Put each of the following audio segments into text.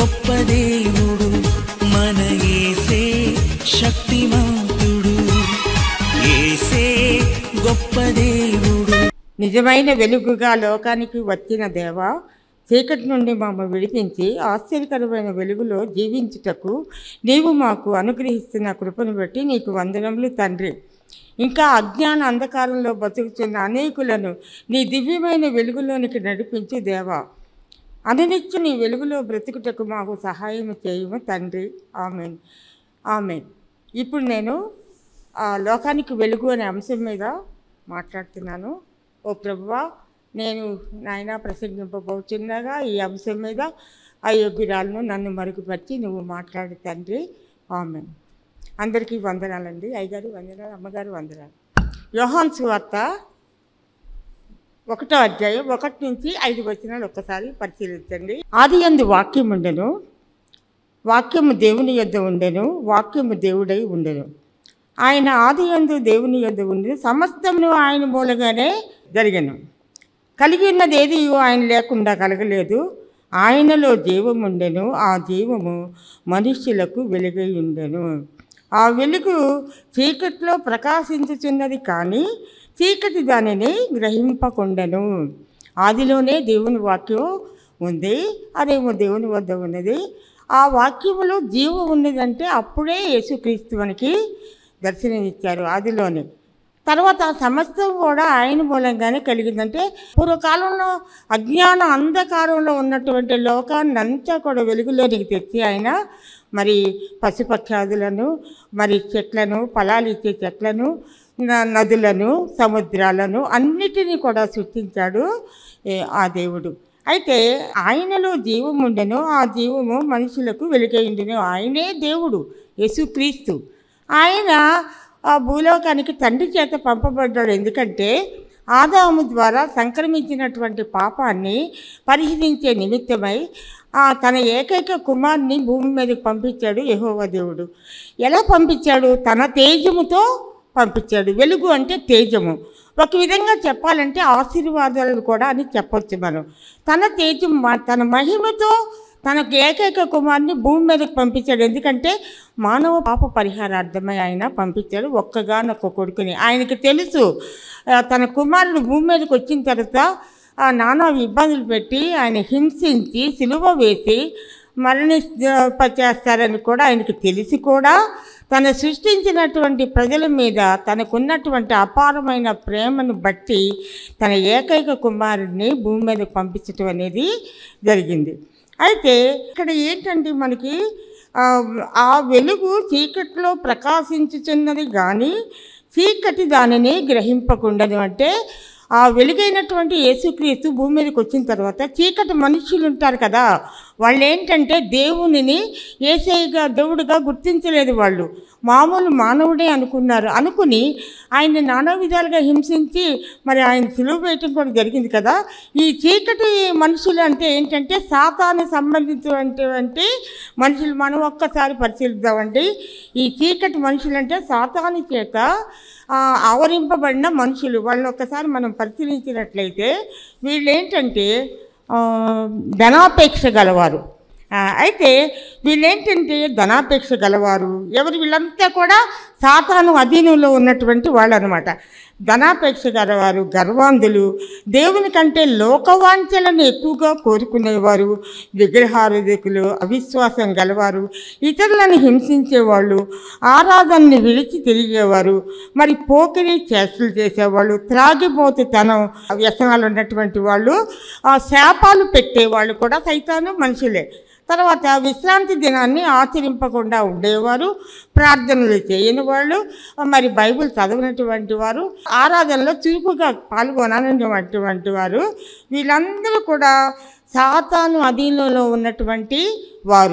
గొప్ప దేవుడు మన ఏసే శక్తిమంతుడు ఏసే గొప్ప దేవుడు నిజమైన వెలుగుగా లోకానికి వచ్చిన దేవ చీకటి నుండి మమ్మల్ని విడిపించి ఆశ్చర్యకరమైన వెలుగులో జీవించుటకు నీవు మాకు అనుగ్రహిస్తున్న కృపను బట్టి నీకు వందనములు తండ్రి ఇంకా అజ్ఞాన అంధకారంలో బతుకుతున్న అనేకులను నీ దివ్యమైన వెలుగులోనికి నడిపించు దేవా అనునిత్యం నీ వెలుగులో బ్రతుకుటకు మాకు సహాయం చేయము తండ్రి ఆమెన్ ఆమెన్ ఇప్పుడు నేను ఆ లోకానికి వెలుగు అనే అంశం మీద మాట్లాడుతున్నాను ఓ ప్రభువా నేను నాయన ప్రసంగింపబోచుండగా ఈ అంశం మీద అయోగ్యురాలను నన్ను మరుగుపరిచి నువ్వు మాట్లాడు తండ్రి ఆమెన్ అందరికీ వందనాలండి అయ్యగారు వందనాలు అమ్మగారు వందనాలు యోహాన్ సువార్త ఒకటో అధ్యాయం ఒకటి నుంచి ఐదు వచనాలు ఒక్కసారి పరిశీలించండి ఆది ఎందు వాక్యం ఉండెను వాక్యము దేవుని యొద్ద ఉండెను వాక్యము దేవుడై ఉండెను ఆయన ఆది ఎందు దేవుని యొద్ద ఉండెను సమస్తమును ఆయన మూలంగానే జరిగను కలిగి ఉన్నది ఏది ఆయన లేకుండా కలగలేదు ఆయనలో జీవం ఉండెను ఆ జీవము మనుష్యులకు వెలుగై ఉండెను ఆ వెలుగు చీకట్లో ప్రకాశించుచున్నది కానీ చీకటి దానిని గ్రహింపకుండెను ఆదిలోనే దేవుని వాక్యం ఉంది అదేమో దేవుని వద్ద ఉన్నది ఆ వాక్యములో జీవం ఉన్నదంటే అప్పుడే యేసుక్రీస్తు మనకి దర్శనమిచ్చారు ఆదిలోనే తర్వాత ఆ సమస్తం కూడా ఆయన మూలంగానే కలిగిందంటే పూర్వకాలంలో అజ్ఞాన అంధకారంలో ఉన్నటువంటి లోకాన్ని అంతా కూడా వెలుగులోనికి తెచ్చి ఆయన మరి పశుపక్షాదులను మరి చెట్లను ఫలాలు ఇచ్చే చెట్లను న- నదులను సముద్రాలను అన్నిటినీ కూడా సృష్టించాడు ఏ, ఆ దేవుడు అయితే ఆయనలో జీవం ఉండెను ఆ జీవము మనుషులకు వెలుగైండును ఆయనే దేవుడు యేసుక్రీస్తు ఆయన ఆ భూలోకానికి తండ్రి చేత పంపబడ్డాడు ఎందుకంటే ఆదాము ద్వారా సంక్రమించినటువంటి పాపాన్ని పరిహరించే నిమిత్తమై ఆ తన ఏకైక కుమార్ని భూమి మీదకి పంపించాడు యెహోవా దేవుడు ఎలా పంపించాడు తన తేజముతో పంపించాడు వెలుగు అంటే తేజము ఒక విధంగా చెప్పాలంటే ఆశీర్వాదాలు కూడా అని చెప్పొచ్చు మనం తన తేజం మ- తన మహిమతో తనకు ఏకైక కుమార్ని భూమి మీదకి పంపించాడు ఎందుకంటే మానవ పాప పరిహారార్థమై ఆయన పంపించాడు ఒక్కగానొక్క కొడుకుని ఆయనకి తెలుసు ఆ, తన కుమారుడు భూమి మీదకి వచ్చిన తర్వాత ఆ నానా ఇబ్బందులు పెట్టి ఆయన హింసించి సిలువ వేసి మరణింప చేస్తారని కూడా ఆయనకి తెలిసి కూడా తను సృష్టించినటువంటి ప్రజల మీద తనకున్నటువంటి అపారమైన ప్రేమను బట్టి తన ఏకైక కుమారుడిని భూమి మీద పంపించటం అనేది జరిగింది అయితే ఇక్కడ ఏంటంటే మనకి ఆ, ఆ వెలుగు చీకట్లో ప్రకాశించుచున్నది కానీ చీకటి దానిని గ్రహింపకుండదు అంటే ఆ వెలుగైనటువంటి యేసుక్రీస్తు భూమి మీదకి వచ్చిన తర్వాత చీకటి మనుషులు ఉంటారు కదా వాళ్ళు ఏంటంటే దేవునిని ఏసైగా దేవుడిగా గుర్తించలేదు వాళ్ళు మామూలు మానవుడే అనుకున్నారు అనుకుని ఆయన నానా విధాలుగా హింసించి మరి ఆయన సులువు వేయటం కూడా జరిగింది కదా ఈ చీకటి మనుషులు అంటే ఏంటంటే సాతాను సంబంధించినటువంటి మనుషులు మనం ఒక్కసారి పరిశీలిద్దామండి ఈ చీకటి మనుషులు అంటే సాతాను చేత ఆ, ఆవరింపబడిన మనుషులు వాళ్ళని ఒక్కసారి మనం పరిశీలించినట్లయితే వీళ్ళు ఏంటంటే ఆ, ధనాపేక్ష గలవారు ఆ, అయితే వీళ్ళేంటంటే ధనాపేక్ష గలవారు ఎవరు వీళ్ళంతా కూడా సాతాను అధీనంలో ఉన్నటువంటి వాళ్ళు అనమాట ధనాపేక్ష గలవారు గర్వాంధులు దేవుని కంటే లోకవాంఛలను ఎక్కువగా కోరుకునేవారు విగ్రహారాధకులు అవిశ్వాసం గలవారు ఇతరులను హింసించేవాళ్ళు ఆరాధనని విడిచి తిరిగేవారు మరి పోకిరి చేష్టలు చేసేవాళ్ళు త్రాగిపోతుతనం వ్యసనాలు ఉన్నటువంటి వాళ్ళు ఆ శాపాలు పెట్టేవాళ్ళు కూడా సైతాను మనుషులే తర్వాత విశ్రాంతి దినాన్ని ఆచరింపకుండా ఉండేవారు ప్రార్థనలు చేయని వాళ్ళు మరి బైబిల్ చదవనటువంటి వారు ఆరాధనలో చురుకుగా పాల్గొననటువంటి వారు వీళ్ళందరూ కూడా సాతాను అధీనంలో ఉన్నటువంటి వారు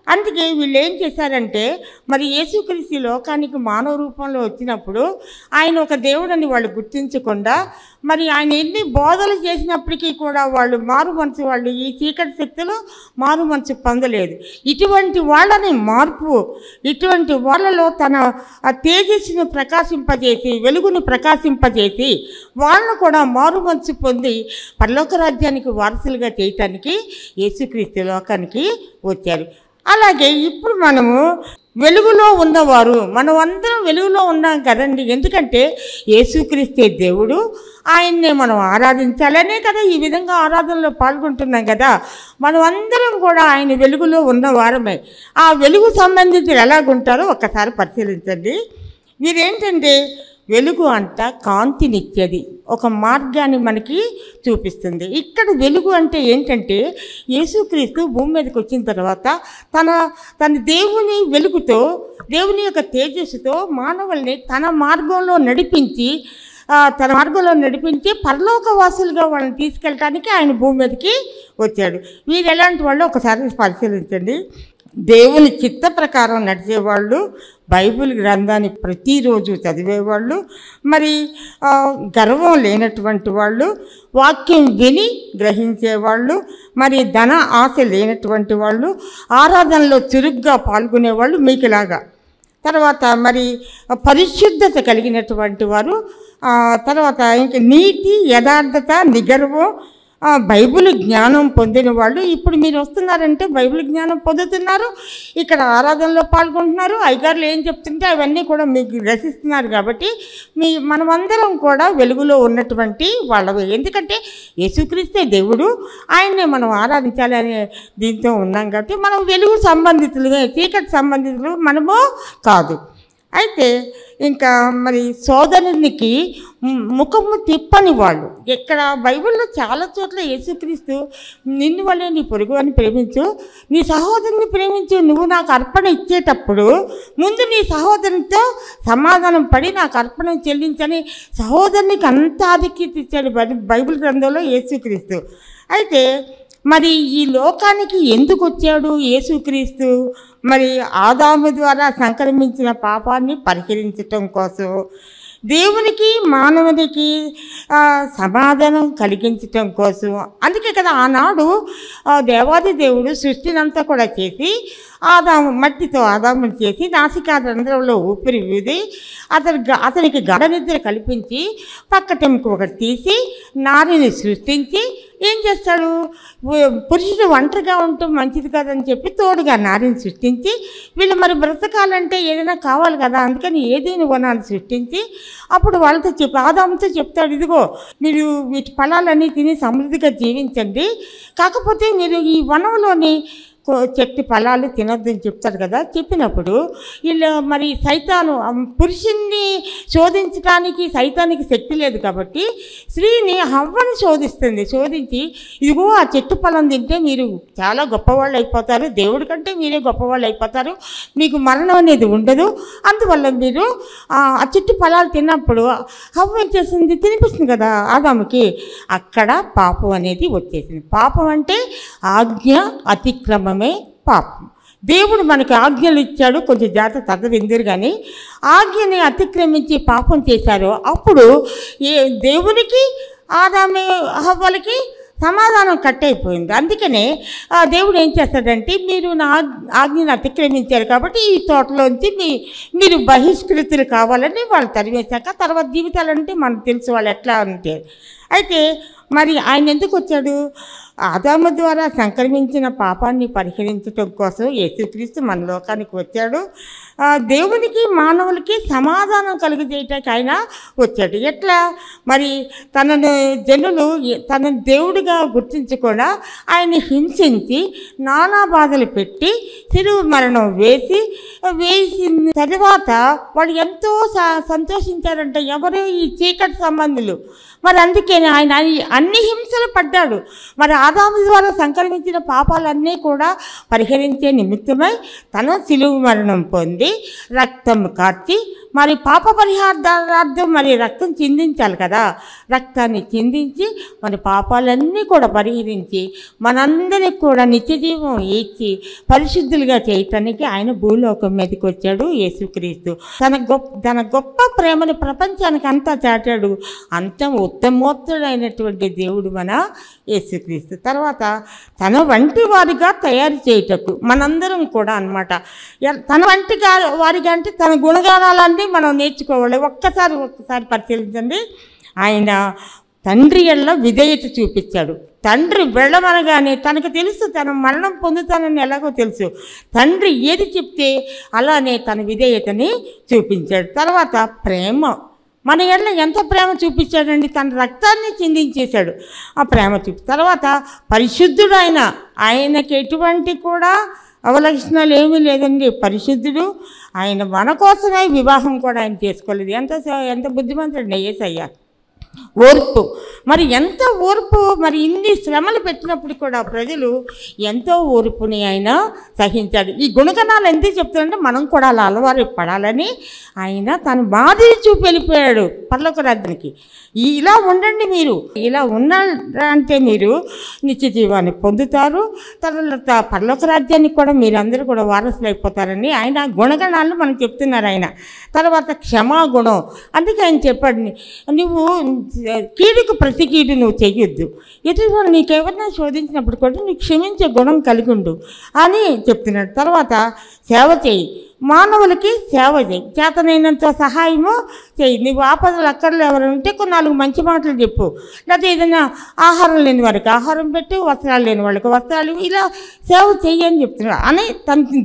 అందుకే వీళ్ళు ఏం చేశారంటే మరి యేసుక్రీస్తు ఈ లోకానికి మానవ రూపంలో వచ్చినప్పుడు ఆయన ఒక దేవుడని వాళ్ళు గుర్తించకుండా మరి ఆయన ఎన్ని బోధలు చేసినప్పటికీ కూడా వాళ్ళు మారు మనసు వాళ్ళు ఈ చీకటి శక్తులు మారు మనసు పొందలేదు ఇటువంటి వాళ్ళని మార్పు ఇటువంటి వాళ్ళలో తన ఆ తేజస్సును ప్రకాశింపజేసి వెలుగును ప్రకాశింపజేసి వాళ్ళను కూడా మారు మనసు పొంది పరలోక రాజ్యానికి వారసులుగా చేయటానికి యేసుక్రీస్తు లోకానికి వచ్చారు అలాగే ఇప్పుడు మనము వెలుగులో ఉన్నవారు మనం అందరం వెలుగులో ఉన్నాం కదండి ఎందుకంటే యేసుక్రీస్తే దేవుడు ఆయన్నే మనం ఆరాధించాలనే కదా ఈ విధంగా ఆరాధనలో పాల్గొంటున్నాం కదా మనం అందరం కూడా ఆయన వెలుగులో ఉన్న వారమే ఆ వెలుగు సంబంధితులు ఎలాగుంటారో ఒక్కసారి పరిశీలించండి మీరేంటంటే వెలుగు అంట కాంతినిచ్చేది ఒక మార్గాన్ని మనకి చూపిస్తుంది ఇక్కడ వెలుగు అంటే ఏంటంటే యేసుక్రీస్తు భూమి మీదకి వచ్చిన తర్వాత తన తన దేవుని వెలుగుతో దేవుని యొక్క తేజస్సుతో మానవుల్ని తన మార్గంలో నడిపించి ఆ, తన మార్గంలో నడిపించి పరలోకవాసులుగా వాళ్ళని తీసుకెళ్ళటానికి ఆయన భూమి మీదకి వచ్చాడు వీరు ఎలాంటి వాళ్ళు ఒకసారి పరిశీలించండి దేవుని చిత్త ప్రకారం నడిచేవాళ్ళు బైబిల్ గ్రంథాన్ని ప్రతిరోజు చదివేవాళ్ళు మరి ఆ, గర్వం లేనటువంటి వాళ్ళు వాక్యం విని గ్రహించేవాళ్ళు మరి ధన ఆశ లేనటువంటి వాళ్ళు ఆరాధనలో చురుగ్గా పాల్గొనేవాళ్ళు మీకులాగా తర్వాత మరి పరిశుద్ధత కలిగినటువంటి వారు ఆ, తర్వాత ఇంక నీతి యథార్థత నిగర్వం ఆ, బైబిల్ జ్ఞానం పొందిన వాళ్ళు ఇప్పుడు మీరు వస్తున్నారంటే బైబిల్ జ్ఞానం పొందుతున్నారు ఇక్కడ ఆరాధనలో పాల్గొంటున్నారు అయ్యగారులు ఏం చెప్తుంటే అవన్నీ కూడా మీకు గ్రహిస్తున్నారు కాబట్టి మీ మనమందరం కూడా వెలుగులో ఉన్నటువంటి వాళ్ళవి ఎందుకంటే యేసుక్రీస్తే దేవుడు ఆయన్నే మనం ఆరాధించాలి అనే దీంతో ఉన్నాం కాబట్టి మనం వెలుగు సంబంధితులుగా చీకటి సంబంధితులు మనము కాదు అయితే ఇంకా మరి సోదరునికి ము- ముఖము తిప్పని వాళ్ళు ఇక్కడ బైబిల్లో చాలా చోట్ల యేసుక్రీస్తు నిన్ను వల్లే నీ పొరుగు అని ప్రేమించు నీ సహోదరుని ప్రేమించు నువ్వు నాకు అర్పణ ఇచ్చేటప్పుడు ముందు నీ సహోదరునితో సమాధానం పడి నాకు అర్పణ చెల్లించని సహోదరునికి అంత ఆధిక్యత ఇచ్చాడు బై- బైబిల్ గ్రంథంలో యేసుక్రీస్తు అయితే మరి ఈ లోకానికి ఎందుకు వచ్చాడు యేసుక్రీస్తు మరి ఆదాము ద్వారా సంక్రమించిన పాపాన్ని పరిహరించటం కోసం దేవునికి మానవునికి ఆ, సమాధానం కలిగించటం కోసం అందుకే కదా ఆనాడు ఆ, దేవాది దేవుడు సృష్టినంతా కూడా చేసి ఆదాము మట్టితో ఆదాముని చేసి నాసికా రంధ్రంలో ఊపిరి ఊది అతని గ- అతనికి గడ నిద్ర కల్పించి పక్కటెంకు ఒకటి తీసి నారిని సృష్టించి ఏం చేస్తాడు వ- పురుషుడు ఒంటరిగా ఉండటం మంచిది కాదని చెప్పి తోడుగా నారిని సృష్టించి వీళ్ళు మరి బ్రతకాలంటే ఏదైనా కావాలి కదా అందుకని ఏదైనా వనాన్ని సృష్టించి అప్పుడు వాళ్ళతో చెప్పి ఆదాముతో చెప్తాడు ఇదిగో మీరు వీటి ఫలాలన్నీ తిని సమృద్ధిగా జీవించండి కాకపోతే మీరు ఈ వనంలోని కో- చెట్టు ఫలాలు తినొద్దని చెప్తాడు కదా చెప్పినప్పుడు వీళ్ళు మరి సైతాను అమ్, పురుషుణ్ణి శోధించడానికి సైతానికి శక్తి లేదు కాబట్టి స్త్రీని హవ్వని శోధిస్తుంది శోధించి ఇదిగో ఆ చెట్టు ఫలం తింటే మీరు చాలా గొప్పవాళ్ళు అయిపోతారు దేవుడి కంటే మీరే గొప్పవాళ్ళు అయిపోతారు మీకు మరణం అనేది ఉండదు అందువల్ల మీరు ఆ ఆ చెట్టు ఫలాలు తిన్నప్పుడు హవ్వ ఏం చేస్తుంది తినిపిస్తుంది కదా ఆదాముకి అక్కడ పాపం అనేది వచ్చేసింది పాపం అంటే ఆజ్ఞ అతిక్రమమే పాపం దేవుడు మనకి ఆజ్ఞలు ఇచ్చాడు కొంచెం జాగ్రత్త తగ్గదిందిరు కానీ ఆజ్ఞని అతిక్రమించి పాపం చేశారు అప్పుడు ఏ దేవునికి ఆదామి హవ్వలకి సమాధానం కట్ అయిపోయింది అందుకనే ఆ దేవుడు ఏం చేస్తాడంటే మీరు నా ఆజ్- ఆజ్ఞను అతిక్రమించారు కాబట్టి ఈ తోటలోంచి మీ మీరు బహిష్కృతులు కావాలని వాళ్ళు తరివేశాక తర్వాత జీవితాలంటే మనకు తెలుసు వాళ్ళు ఎట్లా అంటే అయితే మరి ఆయన ఎందుకు వచ్చాడు ఆదాము ద్వారా సంక్రమించిన పాపాన్ని పరిహరించటం కోసం యేసుక్రీస్తు మన లోకానికి వచ్చాడు ఆ, దేవునికి మానవులకి సమాధానం కలుగజేయటానికి ఆయన వచ్చాడు ఎట్లా మరి తనను జనులు ఎ- తనను దేవుడిగా గుర్తించకుండా ఆయన హింసించి నానా బాధలు పెట్టి తిరుగు మరణం వేసి వేసిన తర్వాత వాడు ఎంతో స- సంతోషించారంట ఎవరు ఈ చీకటి సంబంధులు మరి అందుకే ఆయన అన్ని- అన్ని హింసలు పడ్డాడు మరి ఆదాము ద్వారా సంక్రమించిన పాపాలన్నీ కూడా పరిహరించే నిమిత్తమై తన సిలువు మరణం పొంది రక్తం కార్చి మరి పాప పరిహారార్థం మరి రక్తం చిందించాలి కదా రక్తాన్ని చిందించి మన పాపాలన్నీ కూడా పరిహరించి మనందరికి కూడా నిత్యజీవం ఇచ్చి పరిశుద్ధులుగా చేయటానికి ఆయన భూలోకం మీదకి వచ్చాడు యేసుక్రీస్తు తన గొప్ప తన గొప్ప ప్రేమను ప్రపంచానికి అంతా చాటాడు అంత ఉత్తమోత్తడైనటువంటి దేవుడు మన యేసుక్రీస్తు తర్వాత తన వంటి వారిగా తయారు చేయుటకు మనందరం కూడా అనమాట తన వంటి గా- వారిగా అంటే తన గుణగానాలన్నీ మనం నేర్చుకోవాలి ఒక్కసారి ఒక్కసారి పరిశీలించండి ఆయన తండ్రి ఎల్ల విధేయత చూపించాడు తండ్రి వెళ్ళమనగానే తనకు తెలుసు తన మరణం పొందుతానని ఎలాగో తెలుసు తండ్రి ఏది చెప్తే అలానే తన విధేయతని చూపించాడు తర్వాత ప్రేమ మన ఎడల ఎంత ప్రేమ చూపించాడండి తన రక్తాన్ని చిందించేశాడు ఆ ప్రేమ చూపి తర్వాత పరిశుద్ధుడు ఆయన ఆయనకి ఎటువంటి కూడా అవలక్షణాలు ఏమీ లేదండి పరిశుద్ధుడు ఆయన మన కోసమే వివాహం కూడా ఆయన చేసుకోలేదు ఎంత స- ఎంత బుద్ధిమంతుడు ఏసయ్యా ఓర్పు మరి ఎంత ఓర్పు మరి ఇన్ని శ్రమలు పెట్టినప్పుడు కూడా ప్రజలు ఎంతో ఓర్పుని ఆయన సహించాడు ఈ గుణగణాలు ఎందుకు చెప్తాడంటే మనం కూడా అలా అలవాటు పడాలని ఆయన తను మాదిరి చూపి వెళ్ళిపోయాడు పర్లోక రాజ్యానికి ఈ- ఇలా ఉండండి మీరు ఇలా ఉన్నారంటే మీరు నిత్య జీవాన్ని పొందుతారు తర్వాత పర్లోక రాజ్యానికి కూడా మీరందరూ కూడా వారసులు అయిపోతారని ఆయన గుణగణాలను మనకు చెప్తున్నారు ఆయన తర్వాత క్షమాగుణం అందుకే ఆయన చెప్పాడు నీ- నువ్వు కీడుకు ప్రతి కీడు నువ్వు చెయ్యొద్దు ఎటువంటి నీకు ఎవరినైనా శోధించినప్పుడు కూడా నువ్వు క్షమించే గుణం కలిగి ఉండు అని చెప్తున్నాడు తర్వాత సేవ చేయి మానవులకి సేవ చేయి చేతనైనంత సహాయము చేయి నువ్వు ఆపదలు అక్కర్లు ఎవరు ఉంటే కొన్ని నాలుగు మంచి మాటలు చెప్పు లేకపోతే ఏదైనా ఆహారం లేని వారికి ఆహారం పెట్టు వస్త్రాలు లేని వాళ్ళకి వస్త్రాలు ఇలా సేవ చెయ్యి అని చెప్తున్నాడు అని తన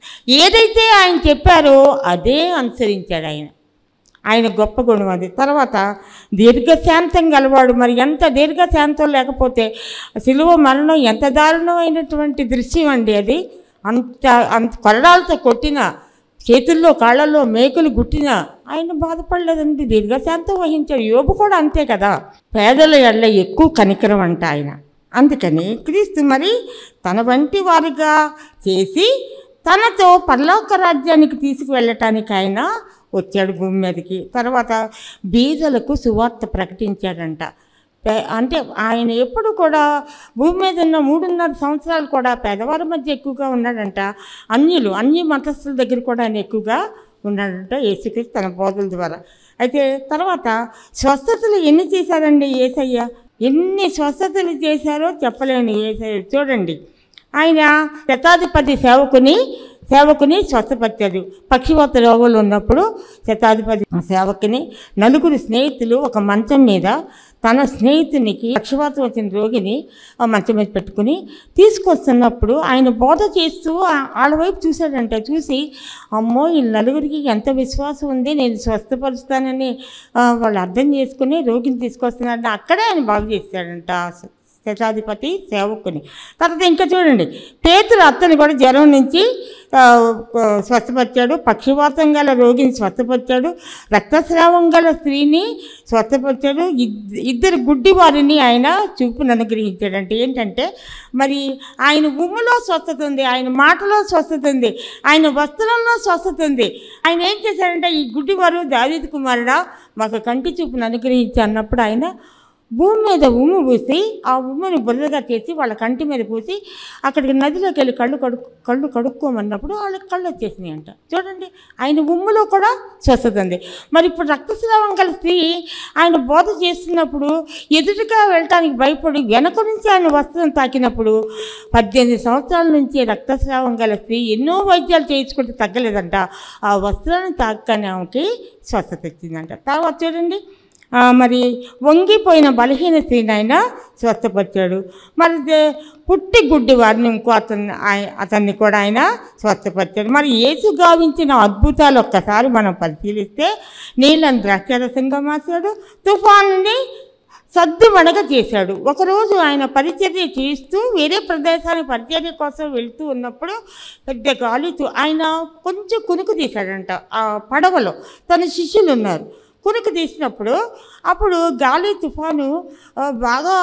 ఏదైతే ఆయన చెప్పారో అదే అనుసరించాడు ఆయన ఆయన గొప్ప గుణం అది తర్వాత దీర్ఘశాంతం గలవాడు మరి ఎంత దీర్ఘశాంతం లేకపోతే సిలువ మరణం ఎంత దారుణమైనటువంటి దృశ్యం అండి అది అంత అంత కొరడాలతో కొట్టిన చేతుల్లో కాళ్ళల్లో మేకులు గుట్టిన ఆయన బాధపడలేదండి దీర్ఘశాంతం వహించాడు యోబు కూడా అంతే కదా పేదల ఎడల ఎక్కువ కనికరం అంట ఆయన అందుకని క్రీస్తు మరి తన వంటి వారిగా చేసి తనతో పరలోక రాజ్యానికి తీసుకువెళ్ళటానికి ఆయన వచ్చాడు భూమి మీదకి తర్వాత బీదలకు సువార్త ప్రకటించాడంట పే- అంటే ఆయన ఎప్పుడు కూడా భూమి మీద ఉన్న మూడున్నర సంవత్సరాలు కూడా పేదవారి మధ్య ఎక్కువగా ఉన్నాడంట అన్యులు అన్య మతస్థుల దగ్గర కూడా ఆయన ఎక్కువగా ఉన్నాడంట యేసుక్రీస్తు తన బోధల ద్వారా అయితే తర్వాత స్వస్థతలు ఎన్ని చేశారండి ఏసయ్య ఎన్ని స్వస్థతలు చేశారో చెప్పలేను ఏసయ్య చూడండి ఆయన శతాధిపతి సేవకుని సేవకుని స్వస్థపరిచాడు పక్షివాత రోగులు ఉన్నప్పుడు శతాధిపతి సేవకుని నలుగురు స్నేహితులు ఒక మంచం మీద తన స్నేహితునికి పక్షవాతం వచ్చిన రోగిని ఆ మంచం మీద పెట్టుకుని తీసుకొస్తున్నప్పుడు ఆయన బోధ చేస్తూ ఆ- వాళ్ళ వైపు చూశాడంట చూసి అమ్మో ఈ నలుగురికి ఎంత విశ్వాసం ఉంది నేను స్వస్థపరుస్తానని ఆ, వాళ్ళు అర్థం చేసుకుని రోగిని తీసుకొస్తున్నారని అక్కడే ఆయన బాగు చేశాడంట ఆ శతాధిపతి సేవకుని తర్వాత ఇంకా చూడండి పేతురు అత్తని కూడా జ్వరం నుంచి ఆ, ఆ, స్వస్థపరిచాడు పక్షివాతం గల రోగిని స్వస్థపరిచాడు రక్తస్రావం గల స్త్రీని స్వస్థపరిచాడు ఇద్- ఇద్దరు గుడ్డి వారిని ఆయన చూపును అనుగ్రహించాడంటే ఏంటంటే మరి ఆయన ఉమ్ములో స్వస్థత ఉంది ఆయన మాటలో స్వస్థత ఉంది ఆయన వస్త్రంలో స్వస్థత ఉంది ఆయన ఏం చేశాడంటే ఈ గుడ్డివారు దావీదు కుమారుడా మాకు కంటి చూపును అనుగ్రహించి అన్నప్పుడు ఆయన భూమి మీద ఉమ్ము పూసి ఆ ఉమ్ముని బుర్రగా చేసి వాళ్ళ కంటి మీద పూసి అక్కడికి నదిలోకి వెళ్ళి కళ్ళు కడు కళ్ళు కడుక్కోమన్నప్పుడు వాళ్ళకి కళ్ళు వచ్చేసినాయి అంట చూడండి ఆయన ఉమ్ములో కూడా స్వస్థత ఉంది మరి ఇప్పుడు రక్తస్రావం గల స్త్రీ ఆయన బోధ చేస్తున్నప్పుడు ఎదురుగా వెళ్ళటానికి భయపడి వెనక నుంచి ఆయన వస్త్రం తాకినప్పుడు పద్దెనిమిది సంవత్సరాల నుంచి రక్తస్రావం గల స్త్రీ ఎన్నో వైద్యాలు చేయించుకుంటే తగ్గలేదంట ఆ వస్త్రాన్ని తాకని ఆమెకి స్వస్థత వచ్చిందంట తర్వాత చూడండి ఆ, మరి వంగిపోయిన బలహీన స్త్రీని ఆయన స్వస్థపరిచాడు మరి దే- పుట్టి గుడ్డి వారిని ఇంకో అతన్ని ఆయ- అతన్ని కూడా ఆయన స్వస్థపరిచాడు మరి యేసు గావించిన అద్భుతాలు ఒక్కసారి మనం పరిశీలిస్తే నీళ్ళని ద్రాక్షరసంగా మార్చాడు తుఫానుని సద్దుమణగ చేశాడు ఒకరోజు ఆయన పరిచర్య చేస్తూ వేరే ప్రదేశానికి పరిచర్య కోసం వెళ్తూ ఉన్నప్పుడు పెద్ద గాలితో ఆయన కొంచెం కునుకు తీశాడంట ఆ పడవలో తన శిష్యులు ఉన్నారు కునుకు తీసినప్పుడు అప్పుడు గాలి తుఫాను ఆ, బాగా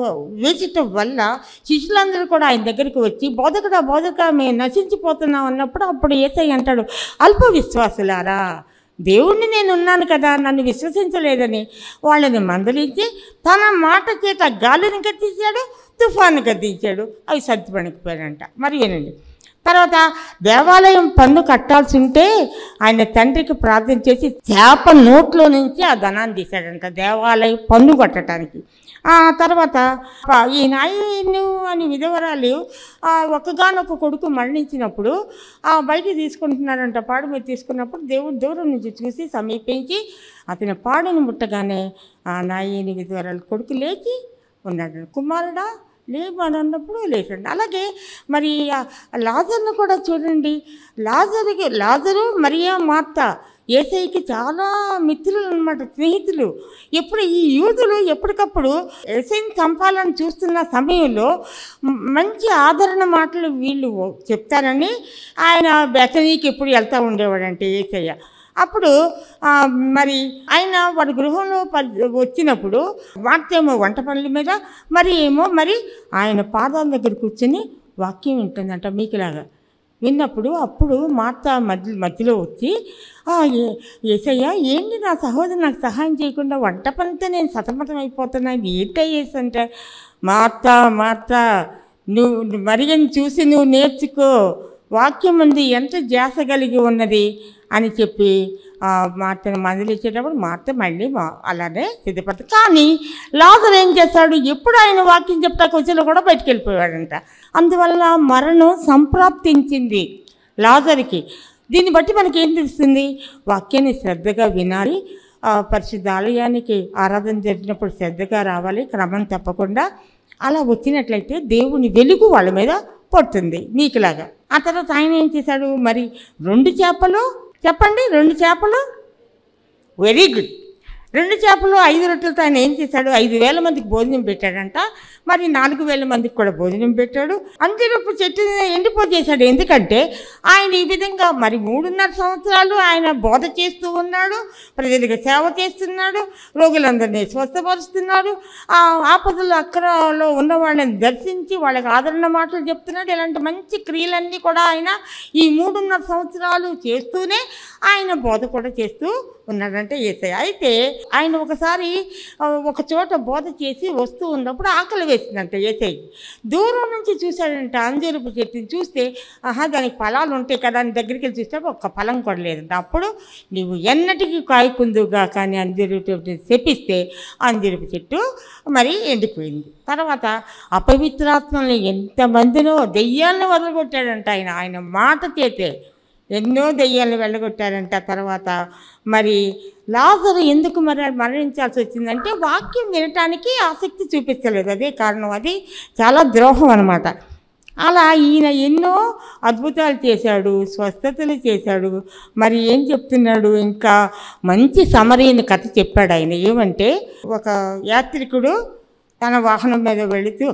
వేసటం వల్ల శిష్యులందరూ కూడా ఆయన దగ్గరికి వచ్చి బోధకుడా బోధక మేము నశించిపోతున్నాం అన్నప్పుడు అప్పుడు ఏసై అంటాడు అల్ప విశ్వాసులారా దేవుణ్ణి నేను ఉన్నాను కదా నన్ను విశ్వసించలేదని వాళ్ళని మందలించి తన మాట చేత గాలిని గద్దించాడు తుఫాను గద్దించాడు అవి సర్దుపడిపోయాడంట మరి వినండి తర్వాత దేవాలయం పన్ను కట్టాల్సి ఉంటే ఆయన తండ్రికి ప్రార్థన చేసి చేప నోట్లో నుంచి ఆ ధనాన్ని తీశాడంట దేవాలయం పన్ను కట్టడానికి ఆ తర్వాత ఆ ఈ నాయను అని విధవరాలు ఆ ఒక్కగానొక్క కొడుకు మరణించినప్పుడు ఆ బయటికి తీసుకుంటున్నాడంట పాడు మీద తీసుకున్నప్పుడు దేవుడు దూరం నుంచి చూసి సమీపించి అతని పాడును ముట్టగానే ఆ నాయని విధవరాలు కొడుకు లేచి ఉన్నాడు కుమారుడా లేవు అని అన్నప్పుడు లేచండి అలాగే మరి ఆ లాజర్ను కూడా చూడండి లాజర్కి లాజరు మరియా మార్త ఏసైకి చాలా మిత్రులు అనమాట స్నేహితులు ఎప్పుడు ఈ యూదులు ఎప్పటికప్పుడు ఏసైని చంపాలని చూస్తున్న సమయంలో మ- మంచి ఆదరణ మాటలు వీళ్ళు చెప్తారని ఆయన బెతనీకి ఎప్పుడు వెళ్తూ ఉండేవాడంటే ఏసయ్య అప్పుడు ఆ, మరి ఆయన వాడి గృహంలో ప- వచ్చినప్పుడు వార్తేమో వంట పనుల మీద మరి ఏమో మరి ఆయన పాదాల దగ్గర కూర్చొని వాక్యం వింటుందంట మీకులాగా విన్నప్పుడు అప్పుడు మాత మధ్య మధ్యలో వచ్చి "ఆ, ఏ ఏసయ్య ఏంటి నా సహోదరు నాకు సహాయం చేయకుండా వంట పనితో నేను సతమతం అయిపోతున్నాను ఏంటయ్యేసి అంటే మాత మాత నువ్వు మరిగని చూసి నువ్వు నేర్చుకో వాక్యం ఉంది ఎంత జాస కలిగి ఉన్నది అని చెప్పి ఆ, మార్తను మందులిచ్చేటప్పుడు మార్త మళ్ళీ మా అలానే సిద్ధపడుతుంది కానీ లాజర్ ఏం చేశాడు ఎప్పుడు ఆయన వాక్యం చెప్తాక వచ్చినా కూడా బయటికి వెళ్ళిపోయాడంట అందువల్ల మరణం సంప్రాప్తించింది లాజర్కి దీన్ని బట్టి మనకి ఏం తెలుస్తుంది వాక్యాన్ని శ్రద్ధగా వినాలి ఆ, పరిశుద్ధ ఆలయానికి ఆరాధన జరిగినప్పుడు శ్రద్ధగా రావాలి క్రమం తప్పకుండా అలా వచ్చినట్లయితే దేవుని వెలుగు వాళ్ళ మీద పడుతుంది నీకులాగా ఆ తర్వాత ఆయన ఏం చేశాడు మరి రెండు చేపలు చెప్పండి రెండు చేపలు వెరీ గుడ్ రెండు చేపలు ఐదు రొట్టెలతో ఆయన ఏం చేశాడు ఐదు వేల మందికి భోజనం పెట్టాడంట మరి నాలుగు వేల మందికి కూడా భోజనం పెట్టాడు అంజరపు చెట్టు ఎండిపోచేశాడు ఎందుకంటే ఆయన ఈ విధంగా మరి మూడున్నర సంవత్సరాలు ఆయన బోధ చేస్తూ ఉన్నాడు ప్రజలకు సేవ చేస్తున్నాడు రోగులందరినీ స్వస్థపరుస్తున్నాడు ఆ ఆపదలు అక్కడలో ఉన్న వాళ్ళని దర్శించి వాళ్ళకి ఆదరణ మాటలు చెప్తున్నాడు ఇలాంటి మంచి క్రియలన్నీ కూడా ఆయన ఈ మూడున్నర సంవత్సరాలు చేస్తూనే ఆయన బోధ కూడా చేస్తూ ఉన్నాడంటే ఏసై అయితే ఆయన ఒకసారి ఆ, ఒక చోట బోధ చేసి వస్తూ ఉన్నప్పుడు ఆకలి వేసిందంట ఏసై దూరం నుంచి చూశాడంట అంజూరపు చెట్టుని చూస్తే ఆహా దానికి ఫలాలు ఉంటాయి కదా అని దగ్గరికి వెళ్ళి చూస్తే ఒక్క ఫలం కూడా లేదంట అప్పుడు నువ్వు ఎన్నటికీ కాయకుందుగా కానీ అంజూరపు చెట్టు శపిస్తే అంజూరపు చెట్టు మరి ఎండిపోయింది తర్వాత అపవిత్రాత్మల్ని ఎంతమందినో దెయ్యాలను వదలగొట్టాడంట ఆయన ఆయన మాట చేతే ఎన్నో దెయ్యాలను వెళ్ళగొట్టారంట తర్వాత మరి లాజరు ఎందుకు మరి మరణించాల్సి వచ్చిందంటే వాక్యం వినటానికి ఆసక్తి చూపించలేదు అదే కారణం అది చాలా ద్రోహం అనమాట అలా ఈయన ఎన్నో అద్భుతాలు చేశాడు స్వస్థతలు చేశాడు మరి ఏం చెప్తున్నాడు ఇంకా మంచి సమరీని కథ చెప్పాడు ఆయన ఏమంటే ఒక యాత్రికుడు తన వాహనం మీద వెళుతూ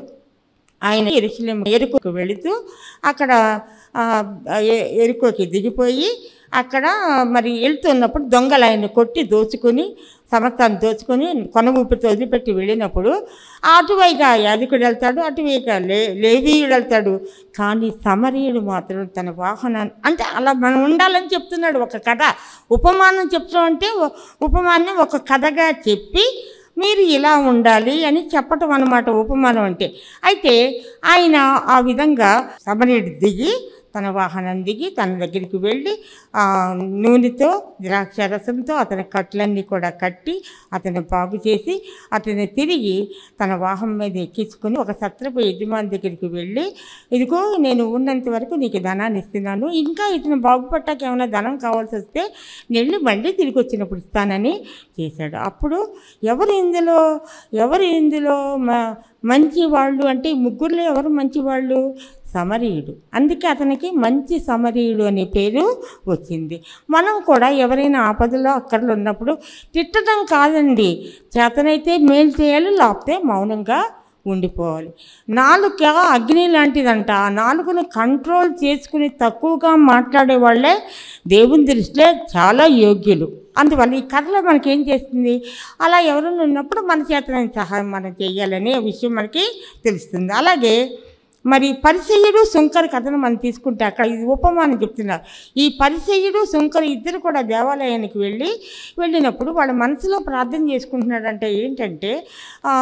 ఆయన ఎరుసలేం ఎరుకుకు వెళుతూ అక్కడ ఆ, ఎ- ఎరుకోకి దిగిపోయి అక్కడ మరి వెళ్తున్నప్పుడు దొంగలు ఆయన కొట్టి దోచుకుని సమస్తాన్ని దోచుకొని కొన ఊపిరితో వదిలిపెట్టి వెళ్ళినప్పుడు అటువైగా యాజకుడు వెళ్తాడు అటువైగా లే లేవీయుడు వెళ్తాడు కానీ సమరీయుడు మాత్రం తన వాహనాన్ని అంటే అలా మనం ఉండాలని చెప్తున్నాడు ఒక కథ ఉపమానం చెప్తాం అంటే ఒ- ఉపమానం ఒక కథగా చెప్పి మీరు ఇలా ఉండాలి అని చెప్పటం అన్నమాట ఉపమానం అంటే అయితే ఆయన ఆ విధంగా సమరీయుడు దిగి తన వాహనం దిగి తన దగ్గరికి వెళ్ళి ఆ, నూనెతో ద్రాక్ష రసంతో అతని కట్లన్నీ కూడా కట్టి అతను బాగు చేసి అతన్ని తిరిగి తన వాహనం మీద ఎక్కించుకొని ఒక సత్రపు యజమాని దగ్గరికి వెళ్ళి ఇదిగో నేను ఉన్నంత వరకు నీకు ధనాన్ని ఇస్తున్నాను ఇంకా ఇతను బాగుపట్టాక ఏమైనా ధనం కావాల్సి వస్తే నేను మళ్ళీ తిరిగి వచ్చినప్పుడు ఇస్తానని చేశాడు అప్పుడు ఎవరు ఇందులో ఎవరు ఇందులో మ మంచి వాళ్ళు అంటే ఈ ముగ్గురులో ఎవరు మంచి వాళ్ళు సమరీయుడు అందుకే అతనికి మంచి సమరీయుడు అనే పేరు వచ్చింది మనం కూడా ఎవరైనా ఆపదలో అక్కర్లో ఉన్నప్పుడు తిట్టడం కాదండి చేతనైతే మేలు చేయాలి లేకపోతే మౌనంగా ఉండిపోవాలి నాలుక అగ్ని లాంటిదంట ఆ నాలుకను కంట్రోల్ చేసుకుని తక్కువగా మాట్లాడే వాళ్ళే దేవుని దృష్టిలో చాలా యోగ్యులు అందువల్ల ఈ కథలో మనకి ఏం చేస్తుంది అలా ఎవరైనా ఉన్నప్పుడు మన చేతనైన సహాయం మనం చేయాలనే విషయం మనకి తెలుస్తుంది అలాగే మరి పరిచయుడు శంకర్ కథను మనం తీసుకుంటే అక్కడ ఇది ఉపమానం చెప్తున్నారు ఈ పరిచయుడు శంకర్ ఇద్దరు కూడా దేవాలయానికి వెళ్ళి వెళ్ళినప్పుడు వాళ్ళ మనసులో ప్రార్థన చేసుకుంటున్నాడంటే ఏంటంటే ఆ,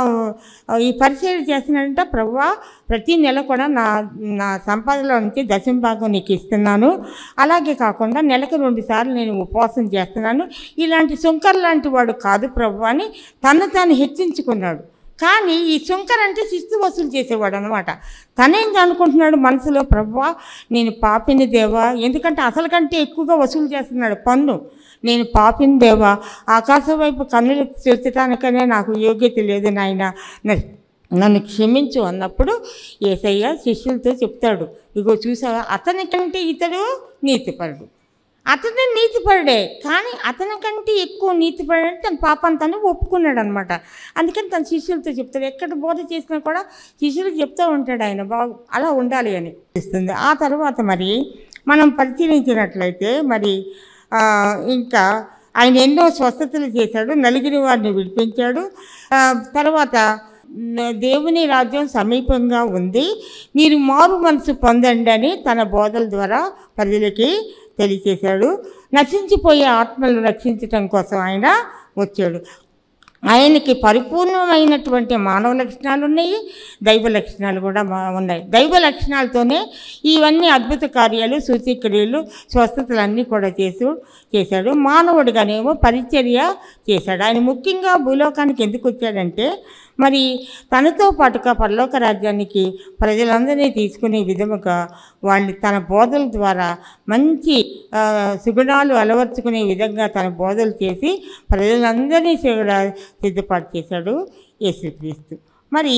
ఈ పరిచయం చేస్తున్నాడంటే ప్రవ్వా ప్రతి నెల కూడా నా నా సంపాదనలో నుంచి దశమ భాగం నీకు ఇస్తున్నాను అలాగే కాకుండా నెలకు రెండు సార్లు నేను ఉపవాసం చేస్తున్నాను ఇలాంటి శంకర్ లాంటి వాడు కాదు ప్రభు అని తను తాను హెచ్చించుకున్నాడు కానీ ఈ శంకర్ అంటే శిస్తు వసూలు చేసేవాడు అనమాట తనేం అనుకుంటున్నాడు మనసులో ప్రభువా నేను పాపిని దేవా ఎందుకంటే అసలు కంటే ఎక్కువగా వసూలు చేస్తున్నాడు పన్ను నేను పాపిని దేవా ఆకాశం వైపు కన్నులు చూచటానికనే నాకు యోగ్యత లేదు నాయన న- నన్ను క్షమించు అన్నప్పుడు ఏసయ్య శిష్యులతో చెప్తాడు ఇగో చూసావా అతని కంటే ఇతడు నీతిపరుడు అతను నీతిపరుడే కానీ అతని కంటే ఎక్కువ నీతిపరుడు తన పాపాన్ని తను ఒప్పుకున్నాడు అనమాట అందుకని తన శిష్యులతో చెప్తాడు ఎక్కడ బోధ చేసినా కూడా శిష్యులకు చెప్తూ ఉంటాడు ఆయన బాగు అలా ఉండాలి అని ఇస్తుంది ఆ తర్వాత మరి మనం పరిశీలించినట్లయితే మరి ఆ, ఇంకా ఆయన ఎన్నో స్వస్థతలు చేశాడు నలుగురి వారిని విడిపించాడు ఆ, తర్వాత న- దేవుని రాజ్యం సమీపంగా ఉంది మీరు మారు మనసు పొందండి అని తన బోధల ద్వారా ప్రజలకి తెలియచేశాడు నశించిపోయే ఆత్మలను రక్షించటం కోసం ఆయన వచ్చాడు ఆయనకి పరిపూర్ణమైనటువంటి మానవ లక్షణాలు ఉన్నాయి దైవ లక్షణాలు కూడా మా- ఉన్నాయి దైవ లక్షణాలతోనే ఇవన్నీ అద్భుత కార్యాలు సూచక్రియలు స్వస్థతలు అన్నీ కూడా చేసు చేశాడు మానవుడిగానేమో పరిచర్య చేశాడు ఆయన ముఖ్యంగా భూలోకానికి ఎందుకు వచ్చాడంటే మరి తనతో పాటుగా పరలోక రాజ్యానికి ప్రజలందరినీ తీసుకునే విధముగా వాళ్ళు తన బోధల ద్వారా మంచి ఆ, సుగుణాలు అలవర్చుకునే విధంగా తన బోధలు చేసి ప్రజలందరినీ కూడా సిద్ధపాటు చేశాడు యేసుక్రీస్తు మరి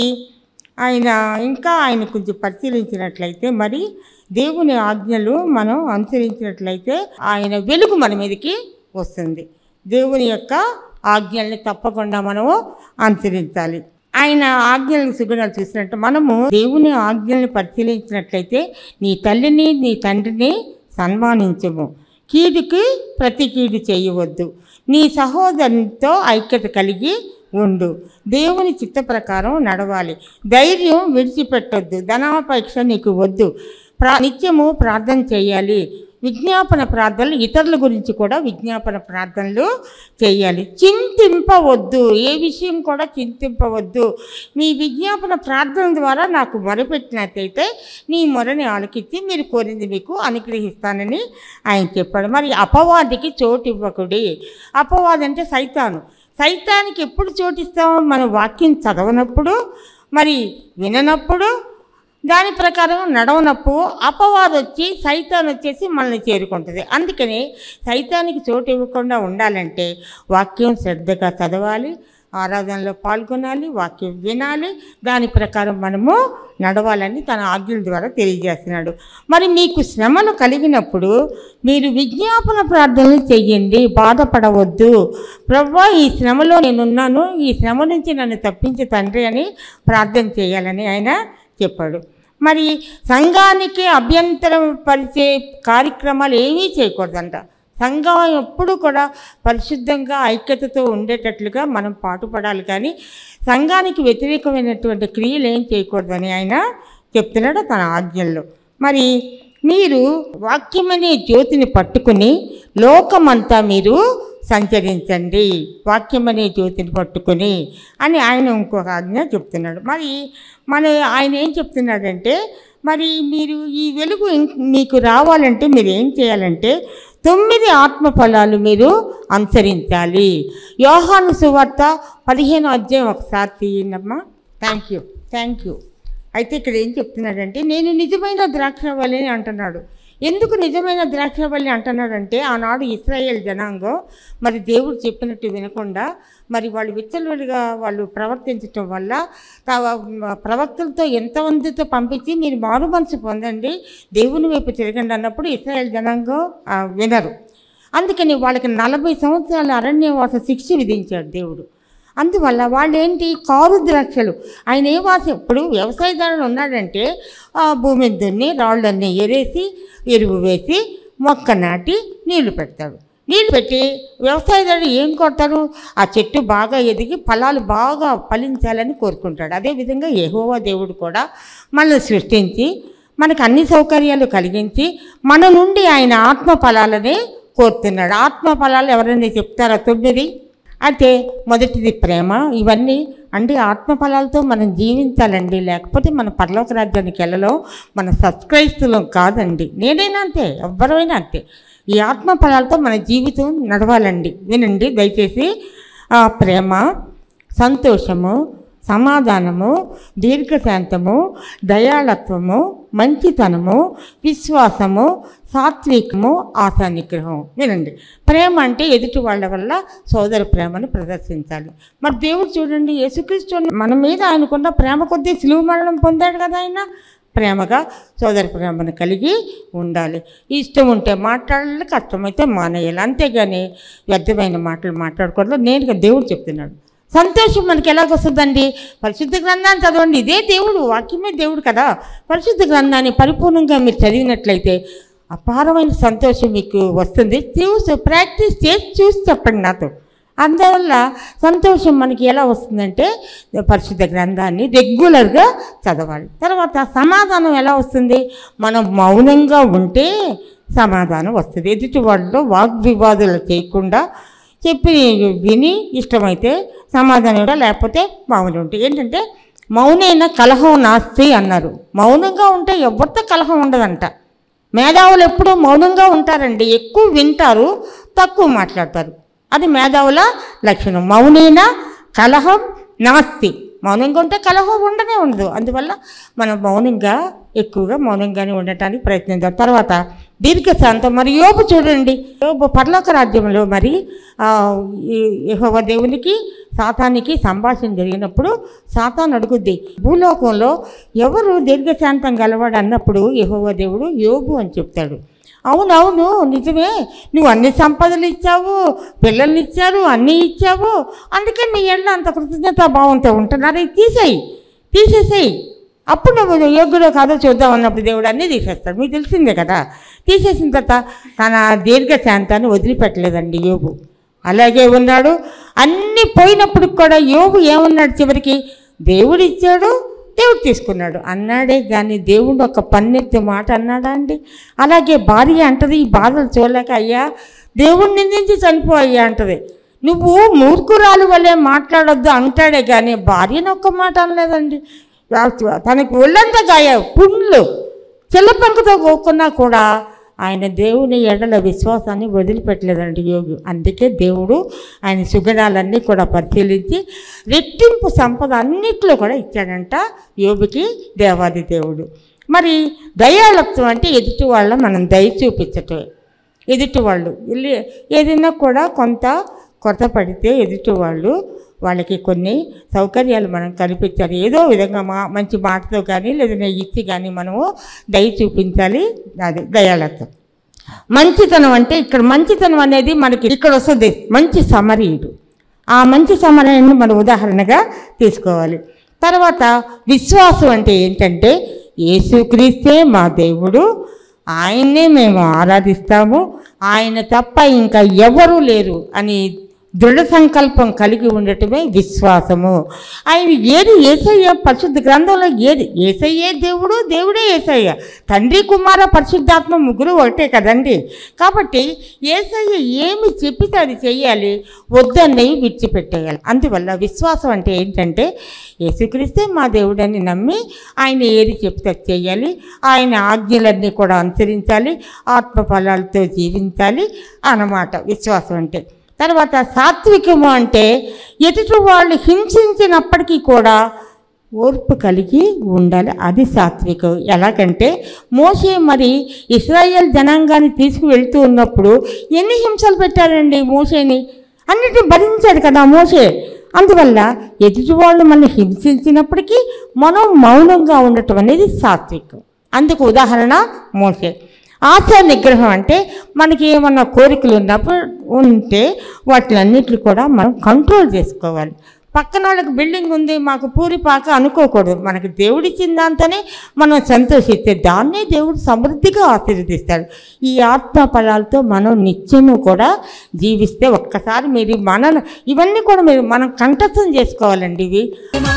ఆయన ఇంకా ఆయన కొంచెం పరిశీలించినట్లయితే మరి దేవుని ఆజ్ఞలు మనం అనుసరించినట్లయితే ఆయన వెలుగు మన మీదకి వస్తుంది దేవుని యొక్క ఆజ్ఞల్ని తప్పకుండా మనము అనుసరించాలి ఆయన ఆజ్ఞలకు సుగుణాలు చూసినట్టు మనము దేవుని ఆజ్ఞల్ని పరిశీలించినట్లయితే నీ తల్లిని నీ తండ్రిని సన్మానించము కీడుకి ప్రతి కీడు చేయవద్దు నీ సహోదరునితో ఐక్యత కలిగి ఉండు దేవుని చిత్త ప్రకారం నడవాలి ధైర్యం విడిచిపెట్టొద్దు ధనాపేక్ష నీకు వద్దు ప్రా నిత్యము ప్రార్థన చేయాలి విజ్ఞాపన ప్రార్థనలు ఇతరుల గురించి కూడా విజ్ఞాపన ప్రార్థనలు చేయాలి చింతింపవద్దు ఏ విషయం కూడా చింతింపవద్దు మీ విజ్ఞాపన ప్రార్థన ద్వారా నాకు మొరపెట్టినట్టయితే నీ మొరని ఆలకించి మీరు కోరింది మీకు అనుగ్రహిస్తానని ఆయన చెప్పాడు మరి అపవాదికి చోటు ఇవ్వకుడి అపవాది అంటే సైతాను సైతానికి ఎప్పుడు చోటిస్తామో మన వాక్యం చదవనప్పుడు మరి విననప్పుడు దాని ప్రకారం నడవనప్పుడు అపవాదం వచ్చి సైతాన్ వచ్చేసి మనల్ని చేరుకుంటుంది అందుకని సైతానికి చోటు ఇవ్వకుండా ఉండాలంటే వాక్యం శ్రద్ధగా చదవాలి ఆరాధనలో పాల్గొనాలి వాక్యం వినాలి దాని ప్రకారం మనము నడవాలని తన ఆజ్ఞల ద్వారా తెలియజేస్తున్నాడు మరి మీకు శ్రమలు కలిగినప్పుడు మీరు విజ్ఞాపన ప్రార్థనలు చెయ్యండి బాధపడవద్దు ప్రవ్వా ఈ శ్రమలో నేనున్నాను ఈ శ్రమ నుంచి నన్ను తప్పించే తండ్రి అని ప్రార్థన చేయాలని ఆయన చెప్పాడు మరి సంఘానికి అభ్యంతరం పరిచే కార్యక్రమాలు ఏమీ చేయకూడదంట సంఘం ఎప్పుడు కూడా పరిశుద్ధంగా ఐక్యతతో ఉండేటట్లుగా మనం పాటుపడాలి కానీ సంఘానికి వ్యతిరేకమైనటువంటి క్రియలు ఏం చేయకూడదని ఆయన చెప్తున్నాడు తన ఆజ్ఞల్లో మరి మీరు వాక్యమనే జ్యోతిని పట్టుకుని లోకమంతా మీరు సంచరించండి వాక్యమనే జ్యోతిని పట్టుకుని అని ఆయన ఇంకొక ఆజ్ఞ చెప్తున్నాడు మరి మన ఆయన ఏం చెప్తున్నాడంటే మరి మీరు ఈ వెలుగు ఇం- మీకు రావాలంటే మీరు ఏం చేయాలంటే తొమ్మిది ఆత్మ ఫలాలు మీరు అనుసరించాలి యోహాను సువార్త పదిహేను అధ్యాయం ఒకసారి తీయండమ్మా థ్యాంక్ యూ థ్యాంక్ యూ అయితే ఇక్కడ ఏం చెప్తున్నాడంటే నేను నిజమైన ద్రాక్షవల్లిని అంటున్నాడు ఎందుకు నిజమైన ద్రాక్షవల్లి అంటున్నాడంటే ఆనాడు ఇస్రాయేల్ జనాంగం మరి దేవుడు చెప్పినట్టు వినకుండా మరి వాళ్ళు విచ్చలవిడిగా వాళ్ళు ప్రవర్తించటం వల్ల తా- ప్రవక్తలతో ఎంతమందితో పంపించి మీరు మారు మనసు పొందండి దేవుని వైపు తిరగండి అన్నప్పుడు ఇస్రాయేల్ జనాంగం ఆ, వినరు అందుకని వాళ్ళకి నలభై సంవత్సరాల అరణ్యవాస శిక్ష విధించాడు దేవుడు అందువల్ల వాళ్ళు ఏంటి కారు ద్రాక్షలు ఆయన ఏ వాస ఇప్పుడు వ్యవసాయదారుడు ఉన్నాడంటే ఆ భూమి దున్ని రాళ్ళన్నీ ఎరేసి ఎరువు వేసి మొక్క నాటి నీళ్లు పెడతాడు నీళ్ళు పెట్టి వ్యవసాయదారుడు ఏం కొడతారు ఆ చెట్టు బాగా ఎదిగి ఫలాలు బాగా ఫలించాలని కోరుకుంటాడు అదేవిధంగా యెహోవా దేవుడు కూడా మనల్ని సృష్టించి మనకు అన్ని సౌకర్యాలు కలిగించి మన నుండి ఆయన ఆత్మ ఫలాలని కోరుతున్నాడు ఆత్మ ఫలాలు ఎవరైనా చెప్తారా తొమ్మిది అయితే మొదటిది ప్రేమ ఇవన్నీ అంటే ఆత్మఫలాలతో మనం జీవించాలండి లేకపోతే మన పరలోక రాజ్యానికి వెళ్ళలో మన సబ్స్క్రైస్తులం కాదండి నేనైనా అంతే ఎవరైనా అంతే ఈ ఆత్మఫలాలతో మన జీవితం నడవాలండి వినండి దయచేసి ఆ, ప్రేమ సంతోషము సమాధానము దీర్ఘశాంతము దయాళత్వము మంచితనము విశ్వాసము సాత్వికము ఆశా నిగ్రహం వినండి ప్రేమ అంటే ఎదుటి వాళ్ళ వల్ల సోదర ప్రేమను ప్రదర్శించాలి మరి దేవుడు చూడండి యేసుక్రీస్తు మన మీద ఆయనకున్న ప్రేమ కొద్దీ సిలువ మరణం పొందాడు కదా ఆయన ప్రేమగా సోదర ప్రేమను కలిగి ఉండాలి ఇష్టం ఉంటే మాట్లాడాలి కష్టమైతే మానేయాలి అంతేగాని వ్యర్థమైన మాటలు మాట్లాడకూడదు నేరుగా దేవుడు చెప్తున్నాడు సంతోషం మనకి ఎలాగొస్తుందండి పరిశుద్ధ గ్రంథాన్ని చదవండి ఇదే దేవుడు వాక్యమే దేవుడు కదా పరిశుద్ధ గ్రంథాన్ని పరిపూర్ణంగా మీరు చదివినట్లయితే అపారమైన సంతోషం మీకు వస్తుంది చూసి ప్రాక్టీస్ చేసి చూసి చెప్పండి నాతో అందువల్ల సంతోషం మనకి ఎలా వస్తుందంటే పరిశుద్ధ గ్రంథాన్ని రెగ్యులర్గా చదవాలి తర్వాత సమాధానం ఎలా వస్తుంది మనం మౌనంగా ఉంటే సమాధానం వస్తుంది ఎదుటి వాళ్ళలో వాగ్వివాదాలు చేయకుండా చెప్పి విని ఇష్టమైతే సమాధానం కూడా లేకపోతే మౌనం ఉంటాయి ఏంటంటే మౌనైన కలహం నాస్తి అన్నారు మౌనంగా ఉంటే ఎవరితో కలహం ఉండదంట మేధావులు ఎప్పుడూ మౌనంగా ఉంటారండి ఎక్కువ వింటారు తక్కువ మాట్లాడతారు అది మేధావుల లక్షణం మౌనైన కలహం నాస్తి మౌనంగా ఉంటే కలహం ఉండనే ఉండదు అందువల్ల మనం మౌనంగా ఎక్కువగా మౌనంగానే ఉండటానికి ప్రయత్నిద్దాం తర్వాత దీర్ఘశాంతం మరి యోబు చూడండి యోబు పర్లోక రాజ్యంలో మరి ఆ, ఈ యెహోవా దేవునికి సాతానికి సంభాషణ జరిగినప్పుడు సాతాన్ అడుగుద్ది భూలోకంలో ఎవరు దీర్ఘశాంతం గలవాడు అన్నప్పుడు యెహోవా దేవుడు యోబు అని చెప్తాడు అవునవును నిజమే నువ్వు అన్ని సంపదలు ఇచ్చావు పిల్లల్ని ఇచ్చారు అన్నీ ఇచ్చావు అందుకే నీ ఎళ్ళ అంత కృతజ్ఞత భావంతో ఉంటున్నారు ఇది తీసేయి తీసేసేయి అప్పుడు నువ్వు యోగ్యుడో కాదో చూద్దాం అన్నప్పుడు దేవుడు అన్నీ తీసేస్తాడు మీకు తెలిసిందే కదా తీసేసిన తర్వాత తన దీర్ఘశాంతాన్ని వదిలిపెట్టలేదండి యోబు అలాగే ఉన్నాడు అన్నీ పోయినప్పుడు కూడా యోబు ఏమన్నాడు చివరికి దేవుడు ఇచ్చాడు దేవుడు తీసుకున్నాడు అన్నాడే కానీ దేవుడు ఒక పన్నెత్తి మాట అన్నాడా అండి అలాగే భార్య అంటది ఈ బాధలు చూడలేక అయ్యా దేవుడిని నిందించి చనిపో అయ్యా అంటది నువ్వు మూర్ఖురాలు వల్లే మాట్లాడొద్దు అంటాడే కానీ భార్యను ఒక్క మాట అనలేదండి తనకు ఒళ్ళంతా గాయ పుండ్లు చిల్లపంకతో కోకున్నా కూడా ఆయన దేవుని ఎడల విశ్వాసాన్ని వదిలిపెట్టలేదండి యోగి అందుకే దేవుడు ఆయన సుగుణాలన్నీ కూడా పరిశీలించి రెట్టింపు సంపద అన్నిట్లో కూడా ఇచ్చాడంట యోగికి దేవాది దేవుడు మరి దయాళత్వం అంటే ఎదుటి వాళ్ళ మనం దయ చూపించటమే ఎదుటి వాళ్ళు వెళ్ళి ఏదైనా కూడా కొంత కొరత పడితే ఎదుటి వాళ్ళు వాళ్ళకి కొన్ని సౌకర్యాలు మనం కల్పించాలి ఏదో విధంగా మా మంచి మాటతో కానీ లేదంటే ఇచ్చి కానీ మనము దయ చూపించాలి అది దయాళత్వం మంచితనం అంటే ఇక్కడ మంచితనం అనేది మనకి ఇక్కడ వస్తుంది మంచి సమరీయుడు ఆ మంచి సమరయాన్ని మనం ఉదాహరణగా తీసుకోవాలి తర్వాత విశ్వాసం అంటే ఏంటంటే యేసుక్రీస్తే మా దేవుడు ఆయన్నే మేము ఆరాధిస్తాము ఆయన తప్ప ఇంకా ఎవరూ లేరు అని దృఢ సంకల్పం కలిగి ఉండటమే విశ్వాసము ఆయన ఏది ఏసయ్య పరిశుద్ధ గ్రంథంలో ఏది ఏసయ్యే దేవుడు దేవుడే ఏసయ్య తండ్రి కుమార పరిశుద్ధాత్మ ముగ్గురు ఒకటే కదండి కాబట్టి ఏసయ్య ఏమి చెప్పితే అది చెయ్యాలి వద్దన్నవి విడిచిపెట్టేయాలి అందువల్ల విశ్వాసం అంటే ఏంటంటే యేసుక్రీస్తే మా దేవుడని నమ్మి ఆయన ఏది చెప్తే అది చెయ్యాలి ఆయన ఆజ్ఞలన్నీ కూడా అనుసరించాలి ఆత్మ ఫలాలతో జీవించాలి అన్నమాట విశ్వాసం అంటే తర్వాత సాత్వికము అంటే ఎదుటి వాళ్ళు హింసించినప్పటికీ కూడా ఓర్పు కలిగి ఉండాలి అది సాత్వికం ఎలాగంటే మోసే మరి ఇస్రాయేల్ జనాంగాన్ని తీసుకువెళ్తూ ఉన్నప్పుడు ఎన్ని హింసలు పెట్టారండి మోసేని అన్నిటిని భరించాడు కదా మోసే అందువల్ల ఎదుటి వాళ్ళు మనల్ని హింసించినప్పటికీ మనం మౌనంగా ఉండటం అనేది సాత్వికం అందుకు ఉదాహరణ మోసే ఆశా నిగ్రహం అంటే మనకి ఏమన్నా కోరికలు ఉన్నప్పుడు ఉంటే వాటిలన్నిటిని కూడా మనం కంట్రోల్ చేసుకోవాలి పక్కన వాళ్ళకి బిల్డింగ్ ఉంది మాకు పూరి పాక అనుకోకూడదు మనకి దేవుడు ఇచ్చిన దాంతోనే మనం సంతోషిస్తే దాన్నే దేవుడు సమృద్ధిగా ఆశీర్వదిస్తాడు ఈ ఆత్మ ఫలాలతో మనం నిత్యము కూడా జీవిస్తే ఒక్కసారి మీరు మన ఇవన్నీ కూడా మీరు మనం కంఠస్థం చేసుకోవాలండి ఇవి మా